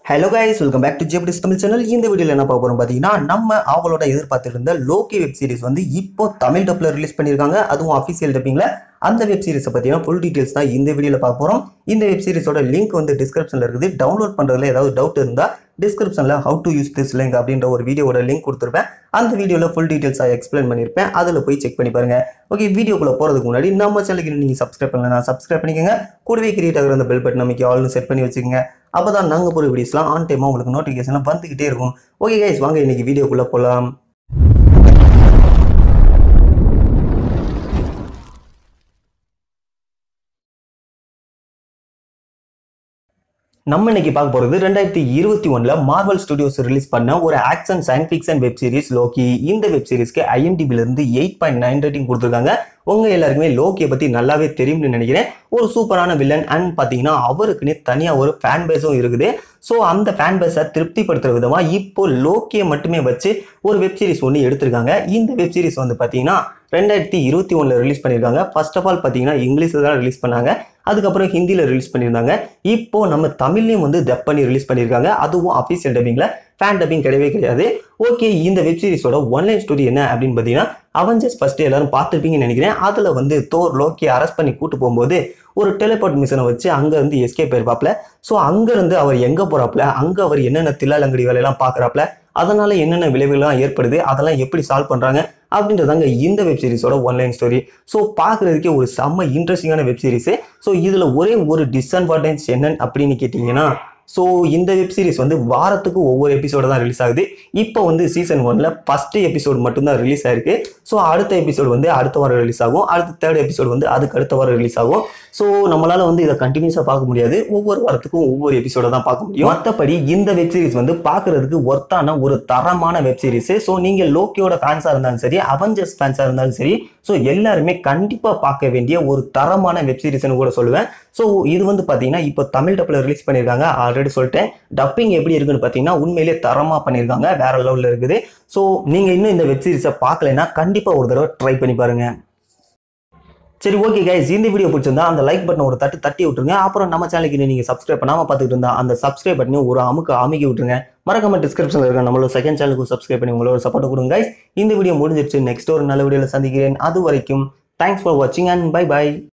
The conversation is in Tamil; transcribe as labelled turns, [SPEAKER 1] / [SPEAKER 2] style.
[SPEAKER 1] hello guys welcome back to ஜெப்டிஸ் தமிழ் சேனல் இந்த வீடியோவில் என்ன பார்க்க போறோம் பார்த்தீங்கன்னா நம்ம அவங்களோட எதிர்பார்த்துட்டு இருந்த லோக்கி வெப் சீரிஸ் வந்து இப்போ தமிழ் டப்பில் ரிலீஸ் பண்ணியிருக்காங்க அதுவும் அஃபிஷியல் டப்பிங்கில் அந்த வெப் சீரிஸை பற்றின ஃபுல் டீட்டெயில்ஸ் தான் இந்த வீடியோவில் பார்க்க போகிறோம் இந்த வெப் சீரிஸோட லிங்க் வந்து டிஸ்கிரிப்ஷனில் இருக்குது டவுன்லோட் பண்ணுறதுல ஏதாவது டவுட் இருந்தால் டிஸ்கிரிப்ஷனில் how to use this link அப்படின்ற ஒரு வீடியோவோட லிங்க் கொடுத்துருப்பேன் அந்த வீடியோவில் ஃபுல் டீட்டெயில்ஸாக எக்ஸ்பிளைன் பண்ணியிருப்பேன் அதில் போய் செக் பண்ணி பாருங்க ஓகே வீடியோக்குள்ளே போகிறதுக்கு முன்னாடி நம்ம சேனலுக்கு நீங்கள் சப்ஸ்கிரைப் பண்ணலாம் சப்ஸ்கிரைப் பண்ணிக்கோங்க கூடவே கிரியேட் ஆகிற அந்த பெல் பட்டன் நமக்கு ஆல்னு செட் பண்ணி வச்சுக்கோங்க அப்போ தான் நாங்கள் போகிற வீடியோஸ்லாம் ஆன் டைமாக உங்களுக்கு நோட்டிஃபிகேஷன் வந்துக்கிட்டே இருக்கும் ஓகே கைஸ் வாங்க இன்னைக்கு வீடியோக்குள்ளே போகலாம் நம்ம இன்னைக்கு பார்க்க போகிறது ரெண்டாயிரத்தி இருபத்தி ஒன்றில் மார்வல் ஸ்டுடியோஸ் ரிலீஸ் பண்ண ஒரு action science fiction web series Loki இந்த வெப் சீரிஸ்க்கு ஐஎம்டிபில இருந்து எயிட் பாயிண்ட் நைன் ரேட்டிங் கொடுத்துருக்காங்க உங்க எல்லாருக்குமே லோக்கியை பத்தி நல்லாவே தெரியும்னு நினைக்கிறேன் ஒரு சூப்பரான வில்லன் அண்ட் பார்த்தீங்கன்னா அவருக்குன்னே தனியாக ஒரு ஃபேன் பேஸும் இருக்குது ஸோ அந்த ஃபேன் பேஸை திருப்திப்படுத்துற விதமாக இப்போ லோக்கியை மட்டுமே வச்சு ஒரு வெப் சீரிஸ் ஒன்று எடுத்திருக்காங்க இந்த வெப் சீரிஸ் வந்து பார்த்தீங்கன்னா ரெண்டாயிரத்தி இருபத்தி ஒன்றில் ரிலீஸ் பண்ணியிருக்காங்க ஃபர்ஸ்ட் ஆஃப் ஆல் பார்த்தீங்கன்னா இங்கிலீஷில் தான் ரிலீஸ் பண்ணாங்க அதுக்கப்புறம் ஹிந்தியில் ரிலீஸ் பண்ணியிருந்தாங்க இப்போ நம்ம தமிழ்லையும் வந்து டப் பண்ணி ரிலீஸ் பண்ணியிருக்காங்க அதுவும் அஃபீஷியல் டப்பிங்கில் ஃபேன் டப்பிங் கிடையவே கிடையாது ஓகே இந்த வெப் சீரிஸோட ஒன்லைன் ஸ்டோரி என்ன அப்படின்னு பார்த்தீங்கன்னா அவஞ்சர்ஸ் ஃபர்ஸ்ட் எல்லாரும் பார்த்துருப்பீங்கன்னு நினைக்கிறேன் அதில் வந்து தோர் லோக்கி அரெஸ்ட் பண்ணி கூட்டு போகும்போது ஒரு டெலிபோர்ட் மிஷனை வச்சு அங்கேருந்து எஸ்கேப் ஆயிருப்பாப்ல ஸோ அங்கேருந்து அவர் எங்கே போகிறாப்ல அங்கே அவர் என்னென்ன தில்லாலங்கடி வேலையெல்லாம் பார்க்குறாப்ல அதனால என்னென்ன விளைவுகள்லாம் ஏற்படுது அதெல்லாம் எப்படி சால்வ் பண்ணுறாங்க அப்படின்றதாங்க இந்த வெப் சீரிஸோட ஒன்லைன் ஸ்டோரி ஸோ பார்க்குறதுக்கே ஒரு செம்ம இன்ட்ரெஸ்டிங்கான வெப் சீரிஸு ஸோ இதில் ஒரே ஒரு டிஸ்அட்வான்டேஜ் என்னன்னு அப்படின்னு கேட்டிங்கன்னா ஸோ இந்த வெப் சீரிஸ் வந்து வாரத்துக்கு ஒவ்வொரு எபிசோடு தான் ரிலீஸ் ஆகுது இப்போ வந்து சீசன் ஒன்ல ஃபர்ஸ்ட் எபிசோடு மட்டும்தான் ரிலீஸ் ஆயிருக்கு ஸோ அடுத்த எபிசோடு வந்து அடுத்த வாரம் ரிலீஸ் ஆகும் அடுத்த தேர்ட் எபிசோடு வந்து அதுக்கு அடுத்த வாரம் ரிலீஸ் ஆகும் ஸோ நம்மளால வந்து இதை கண்டினியூஸாக பார்க்க முடியாது ஒவ்வொரு வாரத்துக்கும் ஒவ்வொரு எபிசோட தான் பார்க்க முடியும் மற்றபடி இந்த வெப் சீரிஸ் வந்து பார்க்கறதுக்கு ஒர்த்தான ஒரு தரமான வெப் சீரிஸ் ஸோ நீங்கள் லோக்கியோட ஃபேன்ஸாக இருந்தாலும் சரி அவெஞ்சர்ஸ் ஃபேன்ஸாக இருந்தாலும் சரி ஸோ எல்லாருமே கண்டிப்பாக பார்க்க வேண்டிய ஒரு தரமான வெப் சீரிஸ்னு கூட சொல்லுவேன் ஸோ இது வந்து பார்த்தீங்கன்னா இப்போ தமிழ் டப்பில் ரிலீஸ் பண்ணியிருக்காங்க ஆல்ரெடி சொல்லிட்டேன் டப்பிங் எப்படி இருக்குன்னு பார்த்தீங்கன்னா உண்மையிலே தரமாக பண்ணியிருக்காங்க வேற லெவலில் இருக்குது ஸோ நீங்கள் இன்னும் இந்த வெப் சீரிஸை பார்க்கலைன்னா கண்டிப்பாக ஒரு தடவை ட்ரை பண்ணி பாருங்க சரி ஓகே கைஸ் இந்த வீடியோ பிடிச்சிருந்தா அந்த லைக் பட்டன் ஒரு தட்டு தட்டி விட்டுருங்க அப்புறம் நம்ம சேனலுக்கு நீங்கள் சப்ஸ்கிரைப் பண்ணாமல் பார்த்துக்கிட்டு இருந்தா அந்த சப்ஸ்கிரைப் பட்டனையும் ஒரு அமுக்கு அமுக்கி விட்டுருங்க மறக்காம டிஸ்கிரிப்ஷனில் இருக்க நம்மளோட செகண்ட் சேனலுக்கு சப்ஸ்கிரைப் பண்ணி உங்களோட சப்போர்ட் கொடுங்க guys இந்த வீடியோ முடிஞ்சிருச்சு நெக்ஸ்ட் ஒரு நல்ல வீடியோவில் சந்திக்கிறேன் அது வரைக்கும் தேங்க்ஸ் ஃபார் வாட்சிங் அண்ட் பை பை